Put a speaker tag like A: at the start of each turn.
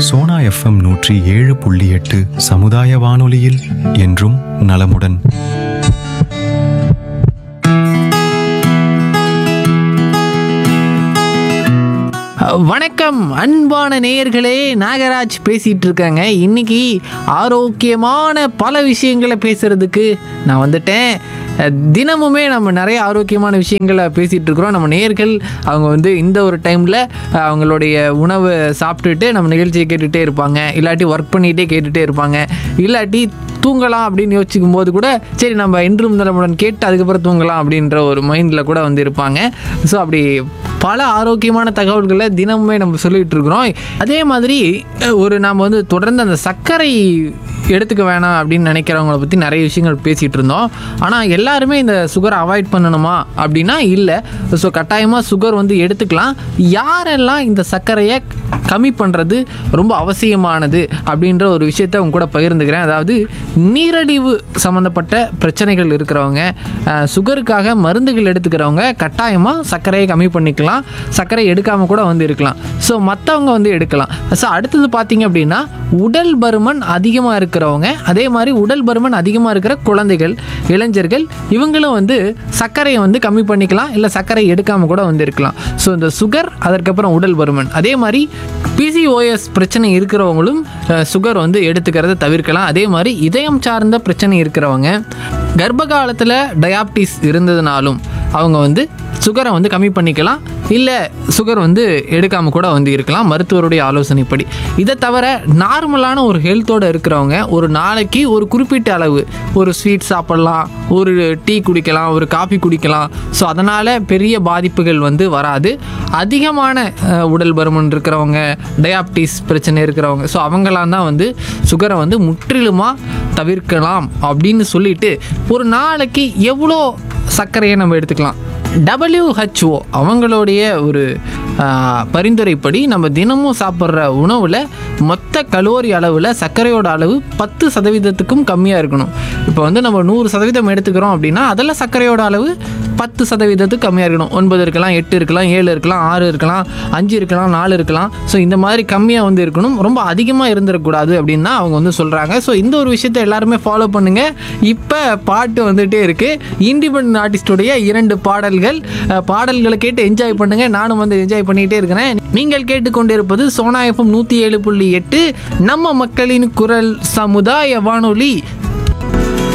A: Sona FM நூற்றி ஏழு புள்ளி எட்டு சமுதாய வானொலியில் என்றும் நலமுடன்
B: வணக்கம் அன்பான நேயர்களே நாகராஜ் பேசிட்டு இருக்காங்க இன்னைக்கு ஆரோக்கியமான பல விஷயங்களை பேசுறதுக்கு நான் வந்துட்டேன் அஹ், தினமுமே நம்ம நிறைய ஆரோக்கியமான விஷயங்களை பேசிட்டு இருக்கிறோம் நம்ம நேயர்கள் அவங்க வந்து இந்த ஒரு டைம்ல அஹ், அவங்களுடைய உணவு சாப்பிட்டுட்டு நம்ம நிகழ்ச்சியை கேட்டுட்டே இருப்பாங்க இல்லாட்டி ஒர்க் பண்ணிகிட்டே கேட்டுட்டே இருப்பாங்க இல்லாட்டி தூங்கலாம் அப்படின்னு யோசிக்கும் போது கூட சரி நம்ம இன்றும் தலைமுடன் கேட்டு அதுக்கப்புறம் தூங்கலாம் அப்படின்ற ஒரு மைண்டில் கூட வந்து இருப்பாங்க ஸோ அப்படி பல ஆரோக்கியமான தகவல்களை தினமுமே நம்ம சொல்லிட்டு இருக்கிறோம் அதே மாதிரி அஹ், ஒரு நாம் வந்து தொடர்ந்து அந்த சர்க்கரை எடுத்துக்க வேணாம் அப்படின்னு நினைக்கிறவங்கள பற்றி நிறைய விஷயங்கள் பேசிகிட்டு இருந்தோம் ஆனால் எல்லாருமே இந்த சுகரை அவாய்ட் பண்ணணுமா அப்படின்னா இல்லை ஸோ கட்டாயமாக சுகர் வந்து எடுத்துக்கலாம் யாரெல்லாம் இந்த சர்க்கரையை கம்மி பண்ணுறது ரொம்ப அவசியமானது அப்படின்ற ஒரு விஷயத்தை உங்க கூட பகிர்ந்துக்கிறேன் அதாவது நீரழிவு சம்மந்தப்பட்ட பிரச்சனைகள் இருக்கிறவங்க அஹ், சுகருக்காக மருந்துகள் எடுத்துக்கிறவங்க கட்டாயமாக சர்க்கரையை கம்மி பண்ணிக்கலாம் சர்க்கரை எடுக்காமல் கூட வந்து இருக்கலாம் ஸோ மற்றவங்க வந்து எடுக்கலாம் ஸோ அடுத்தது பார்த்தீங்க அப்படின்னா உடல் பருமன் அதிகமாக இருக்கிறவங்க அதே மாதிரி உடல் பருமன் அதிகமாக இருக்கிற குழந்தைகள் இளைஞர்கள் இவங்களும் வந்து சர்க்கரையை வந்து கம்மி பண்ணிக்கலாம் இல்லை சர்க்கரை எடுக்காமல் கூட வந்து இருக்கலாம் ஸோ இந்த சுகர் அதற்கப்புறம் உடல் பருமன் அதே மாதிரி பிசிஓஎஸ் பிரச்சனை இருக்கிறவங்களும் சுகர் வந்து எடுத்துக்கிறத தவிர்க்கலாம் அதே மாதிரி இதயம் சார்ந்த பிரச்சனை இருக்கிறவங்க கர்ப்ப காலத்தில் டயாபிட்டிஸ் இருந்ததுனாலும் அவங்க வந்து சுகரை வந்து கம்மி பண்ணிக்கலாம் இல்லை சுகர் வந்து எடுக்காமல் கூட வந்து இருக்கலாம் மருத்துவருடைய ஆலோசனைப்படி இதை தவிர நார்மலான ஒரு ஹெல்த்தோடு இருக்கிறவங்க ஒரு நாளைக்கு ஒரு குறிப்பிட்ட அளவு ஒரு ஸ்வீட் சாப்பிட்லாம் ஒரு டீ குடிக்கலாம் ஒரு காஃபி குடிக்கலாம் ஸோ அதனால் பெரிய பாதிப்புகள் வந்து வராது அதிகமான அஹ், உடல் பருமன் இருக்கிறவங்க டயாபிட்டிஸ் பிரச்சனை இருக்கிறவங்க ஸோ அவங்களாம் தான் வந்து சுகரை வந்து முற்றிலுமாக தவிர்க்கலாம் அப்படின்னு சொல்லிட்டு ஒரு நாளைக்கு எவ்வளோ சர்க்கரையை நம்ம எடுத்துக்கலாம் WHO அவங்களுடைய ஒரு ஆ, பரிந்துரைப்படி நம்ம தினமும் சாப்பிட்ற உணவில் மொத்த கலோரி அளவில் சர்க்கரையோட அளவு பத்து சதவீதத்துக்கும் கம்மியாக இருக்கணும் இப்போ வந்து நம்ம நூறு சதவீதம் எடுத்துக்கிறோம் அப்படின்னா அதில் சர்க்கரையோட அளவு பத்து சதவீதத்துக்கு கம்மியாக இருக்கணும் ஒன்பது இருக்கலாம் எட்டு இருக்கலாம் ஏழு இருக்கலாம் ஆறு இருக்கலாம் அஞ்சு இருக்கலாம் நாலு இருக்கலாம் ஸோ இந்த மாதிரி கம்மியாக வந்து இருக்கணும் ரொம்ப அதிகமாக இருந்துடக்கூடாது அப்படின்னு தான் அவங்க வந்து சொல்கிறாங்க ஸோ இந்த ஒரு விஷயத்தை எல்லாருமே ஃபாலோ பண்ணுங்கள் இப்போ பாட்டு வந்துகிட்டே இருக்குது இண்டிபெண்ட் ஆர்டிஸ்டுடைய இரண்டு பாடல்கள் அஹ், பாடல்களை கேட்டு என்ஜாய் பண்ணுங்கள் நானும் வந்து என்ஜாய் பண்ணிகிட்டே இருக்கிறேன் நீங்கள் கேட்டுக்கொண்டிருப்பது சோனா எஃப்எம் நூற்றி ஏழு புள்ளி எட்டு நம்ம மக்களின் குரல் சமுதாய வானொலி